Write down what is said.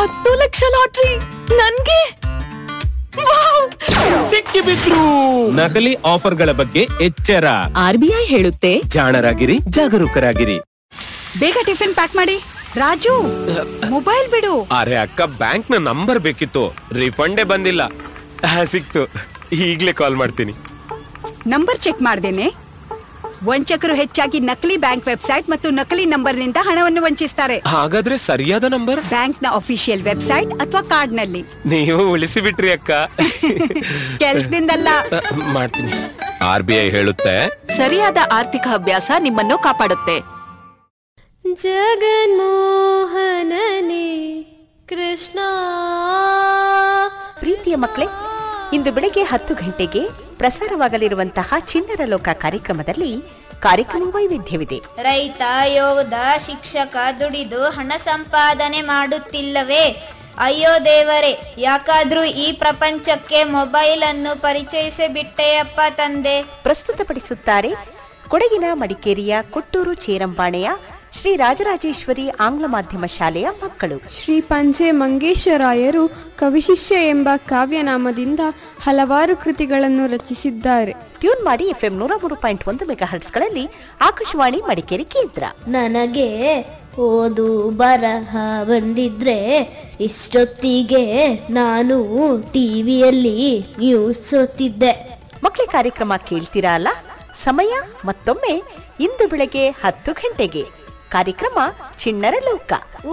ಹತ್ತು ಲಕ್ಷ ಲಾಟ್ರಿ ನನ್ಗೆ ವಾವ್! ಸಿಕ್ಕಿ ಬಿದ್ರು ನಕಲಿ ಆಫರ್ಗಳ ಬಗ್ಗೆ ಎಚ್ಚರ ಆರ್ ಬಿ ಐ ಹೇಳುತ್ತೆ ಜಾಣರಾಗಿರಿ ಜಾಗರೂಕರಾಗಿರಿ ಬೇಗ ಟಿಫಿನ್ ಪ್ಯಾಕ್ ಮಾಡಿ ರಾಜು ಮೊಬೈಲ್ ಬಿಡು ಅರೆ ಅಕ್ಕ ಬ್ಯಾಂಕ್ ನ ನಂಬರ್ ಬೇಕಿತ್ತು ರಿಫಂಡೇ ಬಂದಿಲ್ಲ ಆ, ಸಿಕ್ತು ಈಗ್ಲೇ ಕಾಲ್ ಮಾಡ್ತೀನಿ ನಂಬರ್ ಚೆಕ್ ಮಾಡ್ದೇನೆ ವಂಚಕರು ಹೆಚ್ಚಾಗಿ ನಕಲಿ ಬ್ಯಾಂಕ್ ವೆಬ್ಸೈಟ್ ಮತ್ತು ನಕಲಿ ನಂಬರ್ನಿಂದ ಹಣವನ್ನು ವಂಚಿಸ್ತಾರೆ ಹಾಗಾದ್ರೆ ಸರಿಯಾದ ನಂಬರ್ ಬ್ಯಾಂಕ್ನ ಅಫಿಷಿಯಲ್ ವೆಬ್ಸೈಟ್ ಅಥವಾ ಕಾರ್ಡ್ನಲ್ಲಿ ನೀವು ಉಳಿಸಿ ಬಿಟ್ರಿ ಅಕ್ಕ ಕೆಲ್ಸದಿಂದಲ್ಲ ಆ, ಮಾಡ್ತೀನಿ ಆರ್ ಬಿ ಐ ಹೇಳುತ್ತೆ ಸರಿಯಾದ ಆರ್ಥಿಕ ಅಭ್ಯಾಸ ನಿಮ್ಮನ್ನು ಕಾಪಾಡುತ್ತೆ ಜಗನ್ಮೋಹನನೇ ಕೃಷ್ಣ ಪ್ರೀತಿಯ ಮಕ್ಕಳೇ ಇಂದು ಬೆಳಗ್ಗೆ ಹತ್ತು ಗಂಟೆಗೆ ಪ್ರಸಾರವಾಗಲಿರುವಂತಹ ಚಿಣ್ಣರ ಲೋಕ ಕಾರ್ಯಕ್ರಮದಲ್ಲಿ ಕಾರ್ಯಕ್ರಮ ವೈವಿಧ್ಯವಿದೆ ರೈತ ಯೋಧ ಶಿಕ್ಷಕ ದುಡಿದು ಹಣ ಸಂಪಾದನೆ ಮಾಡುತ್ತಿಲ್ಲವೇ ಅಯ್ಯೋ ದೇವರೇ ಯಾಕಾದ್ರೂ ಈ ಪ್ರಪಂಚಕ್ಕೆ ಮೊಬೈಲ್ ಅನ್ನು ಪರಿಚಯಿಸಿ ಬಿಟ್ಟೆಯಪ್ಪ ತಂದೆ ಪ್ರಸ್ತುತಪಡಿಸುತ್ತಾರೆ ಕೊಡಗಿನ ಮಡಿಕೇರಿಯ ಕೊಟ್ಟೂರು ಚೇರಂಬಾಣೆಯ ಶ್ರೀ ರಾಜರಾಜೇಶ್ವರಿ ಆಂಗ್ಲ ಮಾಧ್ಯಮ ಶಾಲೆಯ ಮಕ್ಕಳು ಶ್ರೀ ಪಂಜೆ ಮಂಗೇಶರಾಯರು ಕವಿಶಿಷ್ಯ ಎಂಬ ಕಾವ್ಯನಾಮದಿಂದ ಹಲವಾರು ಕೃತಿಗಳನ್ನು ರಚಿಸಿದ್ದಾರೆ ಟ್ಯೂನ್ ಮಾಡಿ ಎಫ್ಎಂ ನೂರ ಮೂರು ಪಾಯಿಂಟ್ ಒಂದು ಮೆಗಾ ಹರ್ಟ್ಸ್ಗಳಲ್ಲಿ ಆಕಾಶವಾಣಿ ಮಡಿಕೇರಿ ಕೇಂದ್ರ ನನಗೆ ಓದು ಬರಹ ಬಂದಿದ್ರೆ ಇಷ್ಟೊತ್ತಿಗೆ ನಾನು ಟಿವಿಯಲ್ಲಿ ನ್ಯೂಸ್ ಓದ್ತಿದ್ದೆ ಮಕ್ಕಳ ಕಾರ್ಯಕ್ರಮ ಕೇಳ್ತೀರಾ ಅಲ್ಲ ಸಮಯ ಮತ್ತೊಮ್ಮೆ ಇಂದು ಬೆಳಗ್ಗೆ ಹತ್ತು ಗಂಟೆಗೆ ಕಾರ್ಯಕ್ರಮ ಚಿಣ್ಣರ ಲೋಕ